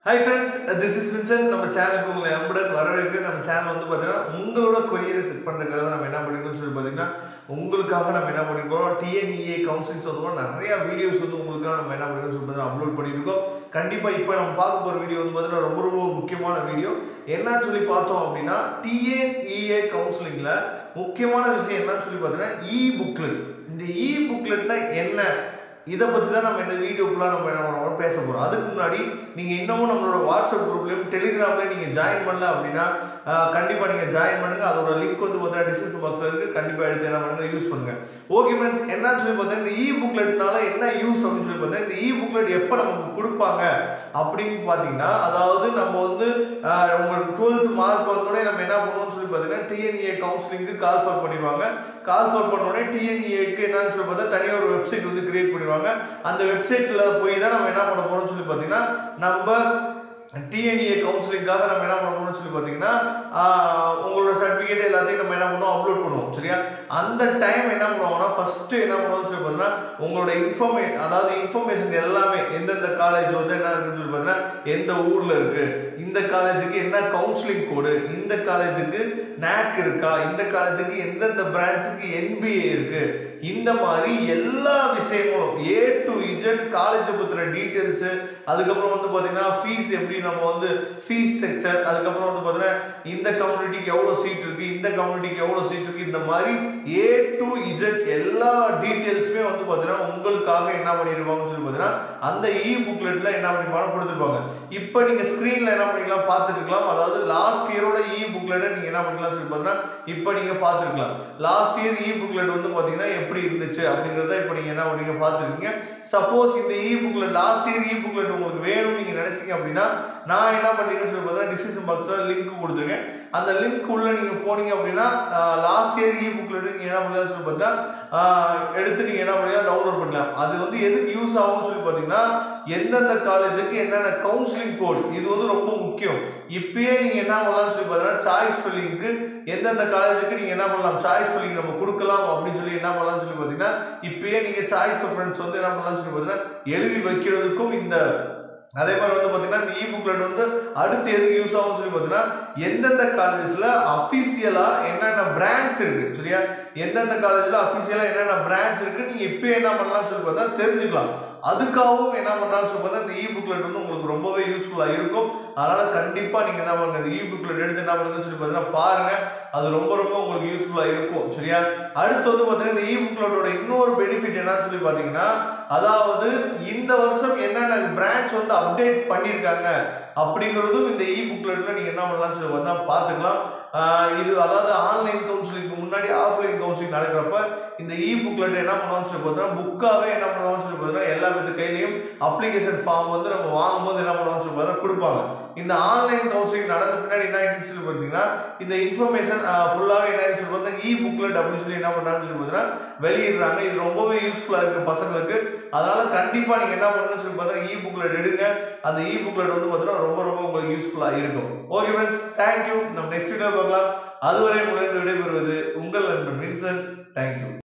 hi friends this is Vinson நம்ம சேனலுக்கு உங்களை அன்புடன் வரவேற்க நம்ம சேனல் வந்து பார்த்தீங்கன்னா உங்களோட கொரியரை செட் பண்ணுறதுக்காக தான் நம்ம என்ன பண்ணிருக்கோம்னு சொல்லி பார்த்தீங்கன்னா உங்களுக்காக நம்ம என்ன பண்ணிருக்கோம் டிஎன்இஏ கவுன்சிலிங் சொல்லுவோம் நிறைய வீடியோஸ் வந்து உங்களுக்காக நம்ம என்ன பண்ணிருக்கோம் சொல்லி பார்த்தீங்கன்னா அப்லோட் பண்ணிட்டு இருக்கோம் கண்டிப்பாக இப்போ நம்ம பார்க்க போகிற வீடியோ வந்து பார்த்தீங்கன்னா ரொம்ப ரொம்ப முக்கியமான வீடியோ என்னன்னு சொல்லி பார்த்தோம் அப்படின்னா டிஎன்இஏ கவுன்சிலிங்கில் முக்கியமான விஷயம் என்னன்னு சொல்லி பார்த்தீங்கன்னா இ புக்லெட் இந்த இ புக்லெட்னா என்ன இதை பற்றி தான் நம்ம இந்த வீடியோக்குலாம் நம்ம என்ன பண்ணுறோம் பேச போகிறோம் அதுக்கு முன்னாடி நீங்கள் இன்னமும் நம்மளோட வாட்ஸ்அப் குரூப்லையும் டெலிகிராம்லையும் நீங்கள் ஜாயின் பண்ணல அப்படின்னா கண்டிப்பாக நீங்கள் ஜாயின் பண்ணுங்கள் அதோட லிங்க் வந்து பார்த்தீங்கன்னா டிஸ்கிரிப்ஷன் பாக்ஸில் இருக்குது கண்டிப்பாக எடுத்து என்ன பண்ணுங்கள் யூஸ் பண்ணுங்கள் ஓகே ஃப்ரெண்ட்ஸ் என்னன்னு சொல்லி பார்த்தா இந்த இ புக்லெட்னால என்ன யூஸ் அப்படின்னு சொல்லி பார்த்தா இந்த இ புக்லெட் எப்போ நமக்கு கொடுப்பாங்க அப்படின்னு பார்த்தீங்கன்னா அதாவது நம்ம வந்து ஆஹ், உங்களுக்கு டுவெல்த் மார்க் வந்தோடனே நம்ம என்ன பண்ணுவோம்னு சொல்லி பார்த்தீங்கன்னா டிஎன்ஏ கவுன்சிலிங்க்கு கால் ஃபார் பண்ணிடுவாங்க கால் ஃபார் பண்ணோடனே டிஎன்ஏக்கு என்னன்னு சொல்லி பார்த்தா தனியாக ஒரு வெப்சைட் வந்து கிரியேட் பண்ணிடுவாங்க அந்த வெப்சைட்டில் போய் தான் நம்ம என்ன பண்ண போகிறோம்னு சொல்லி பார்த்தீங்கன்னா நம்ம டிஎன்ஏ கவுன்சிலிங்காக நம்ம என்ன பண்ண போறோம்னு சொல்லி பார்த்தீங்கன்னா ஆஹ், உங்களோட சர்டிஃபிகேட் எல்லாத்தையும் நம்ம என்ன பண்ணுவோம் அப்லோட் பண்ணுவோம் சரியா அந்த டைம் என்ன பண்ணுவாங்கன்னா ஃபர்ஸ்ட் என்ன பண்ணுவோம்னு சொல்லி பார்த்தீங்கன்னா உங்களோட இன்ஃபர்மே அதாவது இன்ஃபர்மேஷன் எல்லாமே எந்தெந்த காலேஜ் வந்து என்ன இருக்குன்னு சொல்லி பார்த்தீங்கன்னா எந்த ஊர்ல இருக்கு இந்த காலேஜுக்கு என்ன கவுன்சிலிங் கோடு இந்த காலேஜுக்கு நேக் இருக்கா இந்த காலேஜுக்கு எந்தெந்த பிரான்ச்சுக்கு என்பிஏ இருக்கு இந்த மாதிரி எல்லா விஷயங்களும் ஏ டு இஜட் காலேஜை பற்றின டீட்டெயில்ஸு அதுக்கப்புறம் வந்து பார்த்தீங்கன்னா ஃபீஸ் எப்படி நம்ம வந்து ஃபீஸ் ஸ்ட்ரக்சர் அதுக்கப்புறம் வந்து பார்த்தீங்கன்னா இந்த கம்யூனிட்டிக்கு எவ்வளோ சீட் இருக்கு இந்த கம்யூனிட்டிக்கு எவ்வளோ சீட் இருக்கு இந்த மாதிரி ஏ டு இஜட் எல்லா டீட்டெயில்ஸுமே வந்து பார்த்தீங்கன்னா உங்களுக்காக என்ன பண்ணியிருப்பாங்கன்னு சொல்லி பார்த்தீங்கன்னா அந்த இ புக்லெட்டில் என்ன பண்ணிருப்பாங்க கொடுத்துருப்பாங்க இப்போ நீங்கள் ஸ்க்ரீனில் என்ன பண்ணிக்கலாம் பார்த்துருக்கலாம் அதாவது லாஸ்ட் இயரோட இ புக்லெட்டை நீங்கள் என்ன பண்ணிக்கலாம் சொல்லி பார்த்தீங்கன்னா இப்போ நீங்கள் பார்த்துருக்கலாம் லாஸ்ட் இயர் இ புக்லெட் வந்து பார்த்தீங்கன்னா எப்படி இருந்துச்சு அப்படிங்கிறத இப்போ நீங்கள் என்ன பண்ணீங்க பார்த்துருக்கீங்க சப்போஸ் இந்த e booklet last year e booklet உங்களுக்கு வேணும்னு நீங்கள் நினைச்சீங்க அப்படின்னா நான் என்ன பண்ணுறீங்கன்னு சொல்லி பார்த்தீங்கன்னா டிஸ்கிரிப்ஷன் பாக்ஸில் லிங்க் கொடுத்துருக்கேன் அந்த லிங்க் உள்ள நீங்கள் போனீங்க அப்படின்னா லாஸ்ட் இயர் இ புக்லெட் நீங்கள் என்ன பண்ணலாம்னு சொல்லி பார்த்தீங்கன்னா ஆஹ், எடுத்து நீங்கள் என்ன பண்ணலாம் டவுன்லோட் பண்ணலாம் அது வந்து எதுக்கு யூஸ் ஆகும்னு சொல்லி பார்த்தீங்கன்னா எந்தெந்த காலேஜுக்கு என்னென்ன கவுன்சிலிங் கோடு இது வந்து ரொம்ப முக்கியம் இப்பயே நீங்கள் என்ன பண்ணலாம்னு சொல்லி பார்த்தீங்கன்னா சாய்ஸ் ஃபில்லிங்க்கு எந்தெந்த காலேஜுக்கு நீங்கள் என்ன பண்ணலாம் சாய்ஸ் ஃபில்லிங் நம்ம கொடுக்கலாம் அப்படின்னு சொல்லி என்ன பண்ணலாம்னு சொல்லி பார்த்தீங்கன்னா இப்பயே நீங்கள் சாய்ஸ் ப்ரிஃபரன்ஸ் வந்து என்ன பண்ணலாம்னு சொல்லி பார்த்தீங்கன்னா எழுதி வைக்கிறதுக்கும் இந்த அதே மாதிரி வந்து பார்த்தீங்கன்னா இந்த இ புக்லெட் வந்து அடுத்து எதுக்கு யூஸ் ஆகும்னு சொல்லி பார்த்தீங்கன்னா எந்தெந்த காலேஜஸில் அஃபிஷியலாக என்னென்ன பிரான்ச் இருக்கு சரியா எந்தெந்த காலேஜில் அஃபிஷியலாக என்னென்ன பிரான்ச் இருக்கு நீங்கள் இப்போ என்ன பண்ணலாம்னு சொல்லி பார்த்தா தெரிஞ்சுக்கலாம் அதுக்காகவும் என்ன பண்ணலாம்னு சொல்லி பார்த்தா இந்த இ புக்லெட் வந்து உங்களுக்கு ரொம்பவே யூஸ்ஃபுல்லாக இருக்கும் அதனால் கண்டிப்பாக நீங்கள் என்ன பண்ணுங்க இந்த இ புக்லெட் எடுத்து என்ன பண்ணுங்கன்னு சொல்லி பார்த்தீங்கன்னா பாருங்க அது ரொம்ப ரொம்ப உங்களுக்கு யூஸ்ஃபுல்லாக இருக்கும் சரியா அடுத்து வந்து பார்த்தீங்கன்னா இந்த இ புக்லெட்டோட இன்னொரு பெனிஃபிட் என்னன்னு சொல்லி பார்த்தீங்கன்னா அதாவது இந்த வருஷம் என்னென்ன பிரான்ச் வந்து அப்டேட் பண்ணியிருக்காங்க அப்படிங்கிறதும் இந்த இ புக்லெட்டில் நீங்கள் என்ன பண்ணலாம்னு சொல்லி பார்த்தா பார்த்துக்கலாம் ஆஹ் இது அதாவது ஆன்லைன் கவுன்சிலிங்க்கு முன்னாடி ஆஃப்லைன் கவுன்சிலிங் நடக்கிறப்ப இந்த இ புக்லெட் என்ன பண்ணுவான்னு சொல்லி பார்த்தோம்னா புக்காகவே என்ன பண்ணுவான்னு சொல்லி பார்த்தோம்னா எல்லா பேத்து கையிலையும் அப்ளிகேஷன் ஃபார்ம் வந்து நம்ம வாங்கும்போது என்ன பண்ணுவான்னு சொல்லி பார்த்தா கொடுப்பாங்க இந்த ஆன்லைன் கவுன்சிலிங் நடந்த பின்னாடி என்ன ஆயிடுச்சு சொல்லி பார்த்தீங்கன்னா இந்த இன்ஃபர்மேஷன் ஃபுல்லாகவே என்ன ஆயிடுச்சு சொல்லி பார்த்தா இ புக்லெட் அப்படின்னு சொல்லி என்ன பண்ணுறாங்கன்னு சொல்லி பார்த்தீங்கன்னா வெளியிடுறாங்க இது ரொம்பவே யூஸ்ஃபுல்லாக இருக்குது பசங்களுக்கு அதனால கண்டிப்பாக நீங்கள் என்ன பண்ணுங்கன்னு சொல்லி பார்த்தா இ புக்லெட் எடுங்க அந்த இ புக்லெட் வந்து பார்த்தீங்கன்னா ரொம்ப ரொம்ப உங்களுக்கு யூஸ்ஃபுல்லாக இருக்கும் ஓகே ஃப்ரெண்ட்ஸ் தேங்க்யூ நம்ம நெக்ஸ்ட் வீடியோ பார்க்கலாம் அதுவரை உங்களிடம் விடைபெறுவது உங்கள் நண்பன் வின்சன் தேங்க்யூ